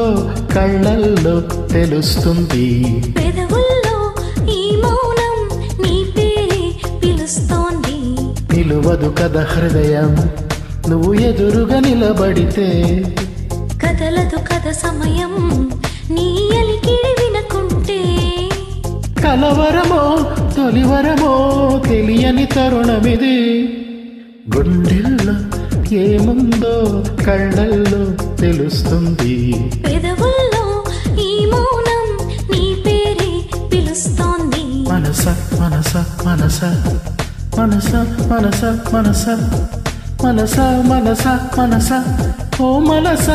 కళ్ళల్లో తెలుస్తుంది పెదవుల్లో ఈ మౌనం నీ పేరే పిలుస్తోంది నిలువదు కథ హృదయం నువ్వు ఎదురుగా నిలబడితే కదలదు కథ సమయం నీ అలికిడి వినకుంటే కలవరమో తొలివరమో తెలియని తరుణమిది గుండెల్లో ఏముందో కళ్ళల్లో తెలుస్తుంది పెదవుల్లో ఈ మౌనం నీ పేరే పిలుస్తోంది మనస మనస మనస మనస మనస మనస మనస మనస మనస ఓ మనసా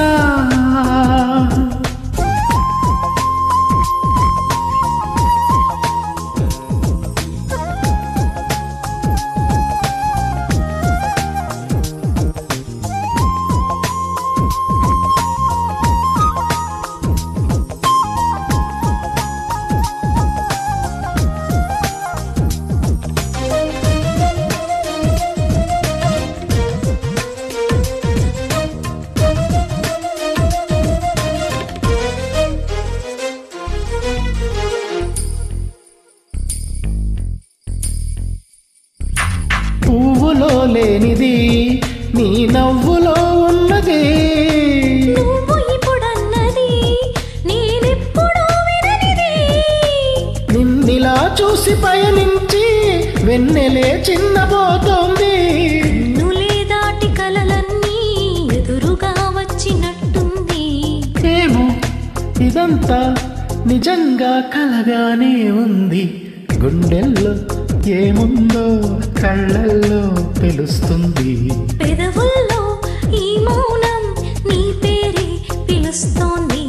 పువ్వులో లేనిది నీ నవ్వులో ఉన్నది నువ్వు ఇప్పుడన్నది నేనెప్పుడూ విననిది నిన్నిలా చూసి పయనించి వెన్నెలే చిన్నబోతోంది నులే దాటి కలలన్నీ ఎదురుగా వచ్చినట్టుంది ఏమో ఇదంతా నిజంగా కలగానే ఉంది గుండెల్లో ఏముందో కళ్ళల్లో తెలుస్తుంది పెదవుల్లో ఈ మౌనం నీ పేరే పిలుస్తోంది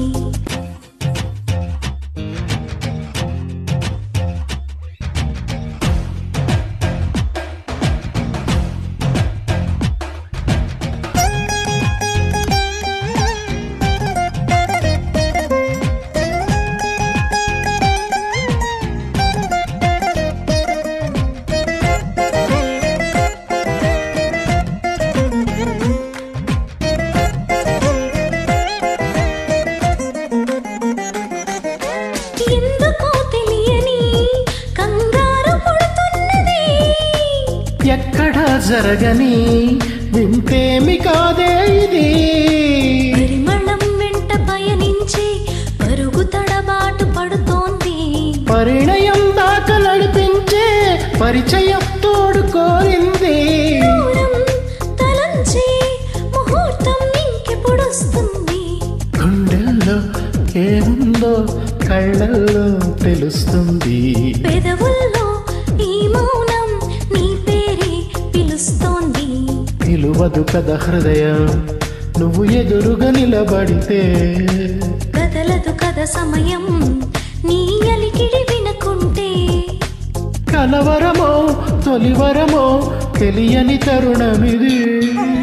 ఎందుకో తెలియని కంగారు పుడుతున్నది ఎక్కడా జరగని వింతేమి కాదే ఇది పరిమళం వెంట పయనించే పరుగు తడబాటు పడుతోంది పరిణయం దాకా నడిపించే పరిచయం తోడు కోరింది దూరం తలంచే ముహూర్తం ఇంకెప్పుడొస్తుంది గుండెల్లో ఏముందో కళ్ళల్లో తెలుస్తుంది పెదవుల్లో ఈ మౌనం నీ పేరే పిలుస్తోంది నిలువదు కథ హృదయం నువ్వు ఎదురుగా నిలబడితే కదలదు కథ సమయం నీ అలికిడి వినకుంటే కలవరమో తొలివరమో తెలియని తరుణమిది